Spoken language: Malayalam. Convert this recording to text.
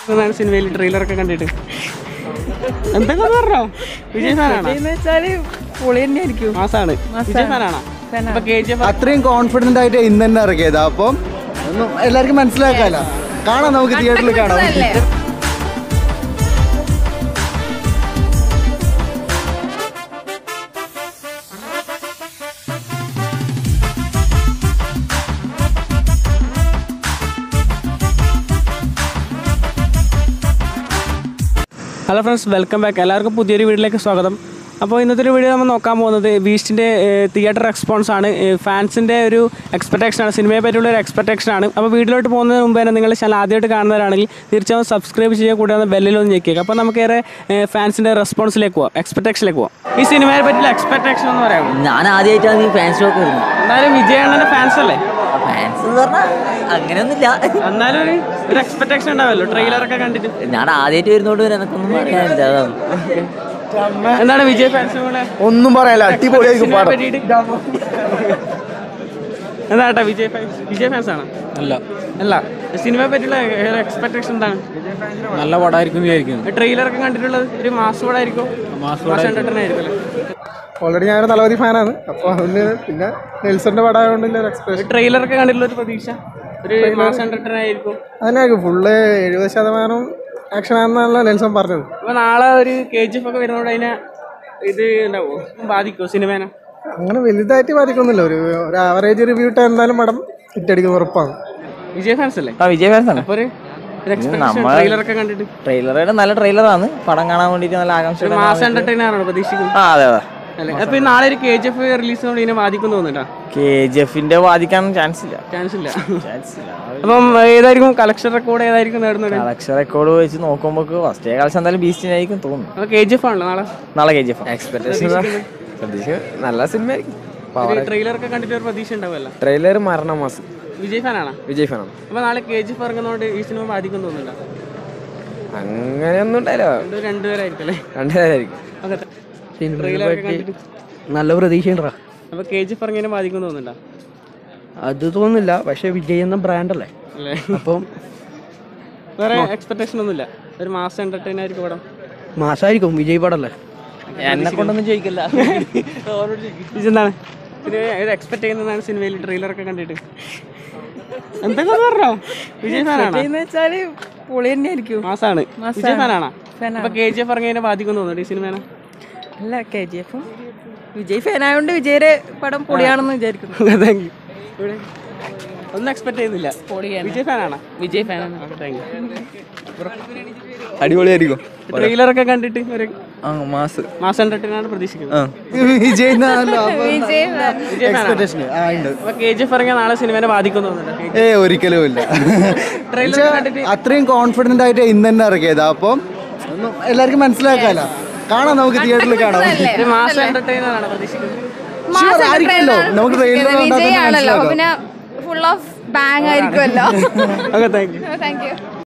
എന്നാണ് സിനിമയിൽ ട്രെയിലറൊക്കെ കണ്ടിട്ട് എന്തൊക്കെ പറഞ്ഞോ വിജയ് ഫാനാണോ എന്ന് വെച്ചാല് പൊളി തന്നെ ആയിരിക്കും മാസാണ് വിജയ് ഫാനാണോ അപ്പൊ കെ ജി എഫ് അത്രയും കോൺഫിഡന്റ് ആയിട്ട് ഇന്ന് തന്നെ ഇറക്കിയത് അപ്പം ഒന്നും എല്ലാവർക്കും മനസ്സിലാക്കാലോ കാണാം നമുക്ക് തിയേറ്ററിൽ കാണാം ഹലോ ഫ്രണ്ട്സ് വെൽക്കം ബാക്ക് എല്ലാവർക്കും പുതിയൊരു വീഡിയോയിലേക്ക് സ്വാഗതം അപ്പോൾ ഇന്നത്തെ ഒരു വീഡിയോ നമ്മൾ നോക്കാൻ പോകുന്നത് ബീസ്റ്റിൻ്റെ തിയേറ്റർ റെസ്പോൺസ് ആണ് ഫാൻസിൻ്റെ ഒരു എക്സ്പെക്ടേഷൻ ആണ് സിനിമയെ പറ്റിയുള്ള ഒരു എക്സ്പെക്ടേഷൻ ആണ് അപ്പോൾ വീഡിയോയിലോട്ട് പോകുന്നതിന് മുമ്പ് തന്നെ നിങ്ങൾ ചാനൽ ആദ്യമായിട്ട് കാണുന്നവരാണെങ്കിൽ തീർച്ചയായും സബ്സ്ക്രൈബ് ചെയ്യുക കൂടാതെ ബെല്ലിലൊന്ന് ഞെക്കിയേക്ക് അപ്പോൾ നമുക്ക് ഏറെ ഫാൻസിൻ്റെ റെസ്പോൺസിലേക്ക് പോവാം എക്സ്പെക്ടേഷനിലേക്ക് പോവാം ഈ സിനിമയെ പറ്റിയുള്ള എക്സ്പെക്ടേഷൻ എന്ന് പറയാമോ ഞാൻ ആദ്യമായിട്ടാണ് ഈ ഫാൻസ് ഷോക്ക് വരുന്നത് എന്തായാലും വിജയണ്ണൻ്റെ ഫാൻസ് അല്ലേ ഫാൻസ് എന്ന് പറഞ്ഞാൽ അങ്ങനെയൊന്നുമില്ല എന്നാലും ഒരു ഒരു എക്സ്പെക്ടേഷൻ ഉണ്ടാവുമല്ലോ ട്രെയിലറൊക്കെ കണ്ടിട്ട് ഞാൻ ആദ്യമായിട്ട് വരുന്നോണ്ട് എനക്കൊന്നും പറയാനില്ല അതാണ് എന്താണ് വിജയ് ഫാൻസുകളെ ഒന്നും പറയാല്ല അടിപൊളിയായിരിക്കും സിനിമയെ പടം പറ്റിയിട്ട് എന്താ വിജയ് ഫാൻസ് വിജയ് ഫാൻസ് ആണ് അല്ല അല്ല സിനിമയെ പറ്റിയുള്ള എക്സ്പെക്ടേഷൻ എന്താണ് നല്ല പടമായിരിക്കും വിചാരിക്കുന്നു ട്രെയിലർ ഒക്കെ കണ്ടിട്ടുള്ളത് ഒരു മാസ് പടമായിരിക്കും മാസ് എന്റർടൈൻ ആയിരിക്കും അല്ലേ ഓൾറെഡി ഞാനൊരു തലവതി ഫാനാണ് അപ്പോൾ അതുകൊണ്ട് പിന്നെ നെൽസന്റെ പടമായതുകൊണ്ട് ഒരു എക്സ്പ്രഷൻ ട്രെയിലർ ഒക്കെ കണ്ടിട്ടുള്ള ഒരു പ്രതീക്ഷ ഒരു മാസ് എന്റർടൈൻ ആയിരിക്കും അതിനായിരിക്കും ഫുള്ള് എഴുപത് ശതമാനം ആക്ഷൻ ആണെന്നാണല്ലോ നെൽസൺ പറഞ്ഞത് അപ്പൊ നാളെ ഒരു കെ ജി എഫ് ഒക്കെ വരുന്നതോടെ അതിനെ ഇത് ഉണ്ടാവോ ബാധിക്കോ സിനിമേനെ അങ്ങനെ വലുതായിട്ട് ബാധിക്കുന്നില്ല ഒരു ഒരു ആവറേജ് റിവ്യൂ ഇട്ടാൽ എന്തായാലും പടം ഹിറ്റടിക്കുന്ന ഉറപ്പാണ് വിജയ് ഫാൻസ് അല്ലേ ആ വിജയ് ഫാൻസ് ആണ് അപ്പൊ ഒരു ട്രെയിലർ ഒക്കെ കണ്ടിട്ട് ട്രെയിലറായിട്ട് നല്ല ട്രെയിലറാണ് പടം കാണാൻ വേണ്ടിയിട്ട് നല്ല ആകാംക്ഷ ഒരു മാസ് എന്റർടൈൻ ആണോ പ്രതീക്ഷിക്കുന്നത് ആ അതെ അതെ അല്ലേ അപ്പൊ ഈ നാളെ ഒരു കെ ജി എഫ് റിലീസ് കൊണ്ട് ഇതിനെ ബാധിക്കും തോന്നുന്നുണ്ടോ കെ ജി എഫിന്റെ ബാധിക്കാൻ ചാൻസ് ഇല്ല ചാൻസ് ഇല്ല അപ്പം ഏതായിരിക്കും കളക്ഷൻ റെക്കോർഡ് ഏതായിരിക്കും നേടുന്നത് കളക്ഷൻ റെക്കോർഡ് വെച്ച് നോക്കുമ്പോൾ ഫസ്റ്റ് ഡേ കളക്ഷൻ എന്തായാലും ബീസ്റ്റിനായിരിക്കും തോന്നുന്നു അപ്പൊ കെ ജി എഫ് ആണല്ലോ നാളെ നാളെ കെ ജി എഫ് പ്രതീക്ഷ നല്ല സിനിമയായിരിക്കും ട്രെയിലർ ഒക്കെ കണ്ടിട്ട് ഒരു പ്രതീക്ഷ ഉണ്ടാവുമല്ലോ ട്രെയിലർ മരണമാസം വിജയ് ഫാനാണോ വിജയ് ഫാനാണ് അപ്പൊ നാളെ കെ ജി എഫ് ഇറങ്ങുന്നതുകൊണ്ട് ഈ സിനിമ ബാധിക്കും തോന്നുന്നുണ്ടോ അങ്ങനെയൊന്നും ഉണ്ടായില്ല ഇത് രണ്ടുപേരായിരിക്കും അല്ലേ രണ്ടുപേരായിരിക്കും ട്രെയിലർ ഒക്കെ കണ്ടിട്ട് നല്ല പ്രതീക്ഷയുണ്ടാ അപ്പൊ കെ ജി എഫ് ഇറങ്ങിയതിനെ ബാധിക്കും തോന്നുന്നുണ്ടോ അത് തോന്നുന്നില്ല പക്ഷെ വിജയ് എന്ന ബ്രാൻഡ് അല്ലേ അല്ലേ അപ്പം വേറെ എക്സ്പെക്ടേഷൻ ഒന്നുമില്ല ഒരു മാസം എന്റർടൈൻ ആയിരിക്കും പടം മാസമായിരിക്കും വിജയ് പടല്ലേ എന്നെ കൊണ്ടൊന്നും ചോദിക്കില്ല ഇതെന്താണ് ഇത് ഇത് എക്സ്പെക്ട് ചെയ്യുന്നതാണ് സിനിമയിൽ ട്രെയിലർ ഒക്കെ കണ്ടിട്ട് എന്തൊക്കെ പറഞ്ഞോ വിജയ് ഫാനാണോ എന്ന് വെച്ചാല് പൊളി തന്നെ ആയിരിക്കും മാസാണ് വിജയ് ഫാനാണോ അപ്പൊ കെ ജി എഫ് ഇറങ്ങിയതിനെ ബാധിക്കും തോന്നുന്നുണ്ട് ഈ സിനിമേനെ അല്ല കെ ജി എഫും വിജയ് ഫാൻ ആയതുകൊണ്ട് വിജയുടെ പടം പൊളിയാണെന്ന് വിചാരിക്കുന്നു താങ്ക് യു ഇവിടെ ഒന്നും എക്സ്പെക്ട് ചെയ്യുന്നില്ല വിജയ് ഫാനാണോ വിജയ് ഫാനാണ് താങ്ക് യു അടിപൊളിയായിരിക്കും ട്രെയിലർ ഒക്കെ കണ്ടിട്ട് ഒരു ആ മാസ് മാസം എന്റർടൈൻ ആണ് പ്രതീക്ഷിക്കുന്നത് വിജയ് എന്നാണല്ലോ അപ്പൊ വിജയ് ഫാനാണോ expectation. ആ ഉണ്ട് അപ്പൊ കെ ജി എഫ് ഇറങ്ങിയ നാളെ സിനിമേനെ ബാധിക്കും തോന്നുന്നുണ്ട് ഏ ഒരിക്കലും ഇല്ല ട്രെയിലർ പക്ഷേ കണ്ടിട്ട് അത്രയും കോൺഫിഡന്റ് ആയിട്ട് ഇന്ന് തന്നെ ഇറക്കിയത് അപ്പം ഒന്നും എല്ലാവർക്കും മനസ്സിലാക്കാലോ കാണാം നമുക്ക് തിയേറ്ററിൽ കാണാം ഒരു മാസം എന്റർടൈനർ ആണ് പ്രതീക്ഷിക്കുന്നത് Sure, ആയിരിക്കുമല്ലോ നമുക്ക് ട്രെയിലർ കണ്ടാൽ തന്നെ മനസ്സിലാക്കാം പിന്നെ ഫുൾ ഓഫ് ബാങ് ആയിരിക്കുമല്ലോ okay thank you thank U